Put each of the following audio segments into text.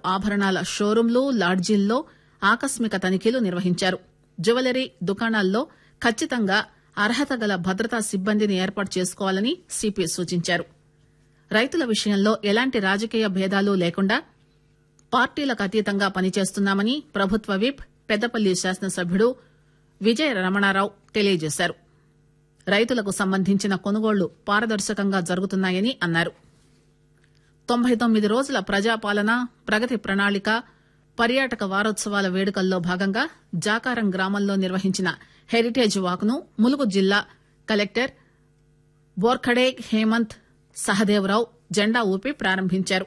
ఆభరణాల షోరూంలు లాడ్జీల్లో ఆకస్మిక తనిఖీలు నిర్వహించారు జ్యువెలరీ దుకాణాల్లో ఖచ్చితంగా అర్హత గల భద్రతా సిబ్బందిని ఏర్పాటు చేసుకోవాలని సిపి సూచించారు రైతుల విషయంలో ఎలాంటి రాజకీయ భేదాలు లేకుండా పార్టీలకు అతీతంగా పనిచేస్తున్నామని ప్రభుత్వ విప్ పెద్దపల్లి శాసనసభ్యుడు విజయ రమణారావు తెలియజేశారు రైతులకు సంబంధించిన కొనుగోళ్లు పారదర్శకంగా జరుగుతున్నాయని అన్నారు తొంభై తొమ్మిది రోజుల ప్రజాపాలన ప్రగతి ప్రణాళిక పర్యాటక వారోత్సవాల వేడుకల్లో భాగంగా జాకారం గ్రామంలో నిర్వహించిన హెరిటేజ్ వాక్ ను ములుగు జిల్లా కలెక్టర్ బోర్ఖడే హేమంత్ సహదేవరావు జెండా ఊపి ప్రారంభించారు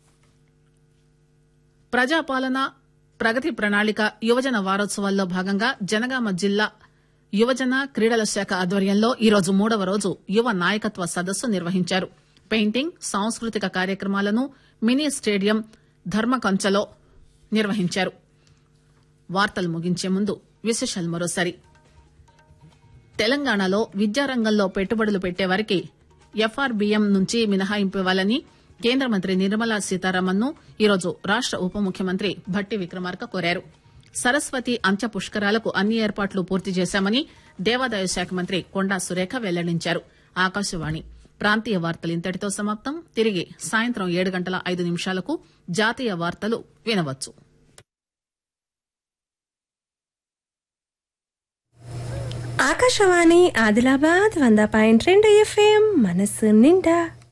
ప్రజాపాలన ప్రగతి ప్రణాళిక యువజన వారోత్సవాల్లో భాగంగా జనగామ జిల్లా యువజన క్రీడల శాఖ ఆధ్వర్యంలో ఈరోజు మూడవ రోజు యువ నాయకత్వ సదస్సు నిర్వహించారు పెయింటింగ్ సాంస్కృతిక కార్యక్రమాలను మినీ స్టేడియం ధర్మకంచలో నిర్వహించారు వార్తలు ముగించే ముందు విశేషాలు మరోసారి తెలంగాణలో విద్యారంగంలో పెట్టుబడులు పెట్టేవారికి ఎఫ్ఆర్బీఎం నుంచి మినహాయింపు ఇవ్వాలని కేంద్ర మంత్రి నిర్మలా సీతారామన్ ను ఈరోజు రాష్ట ఉప ముఖ్యమంత్రి భట్టి విక్రమార్క కోరారు సరస్వతి అంత్య పుష్కరాలకు అన్ని ఏర్పాట్లు పూర్తి చేశామని దేవాదాయ శాఖ మంత్రి కొండా సురేఖ వెల్లడించారు ఆకాశవాణి ప్రాంతీయ వార్తలు ఇంతటితో సమాప్తం తిరిగి సాయంత్రం ఏడు గంటల ఐదు నిమిషాలకు జాతీయ వార్తలు వినవచ్చు ఆకాశవాణి ఆదిలాబాద్ వంద పాయింట్ రెండు ఎఫ్ఎం మనసు నిండా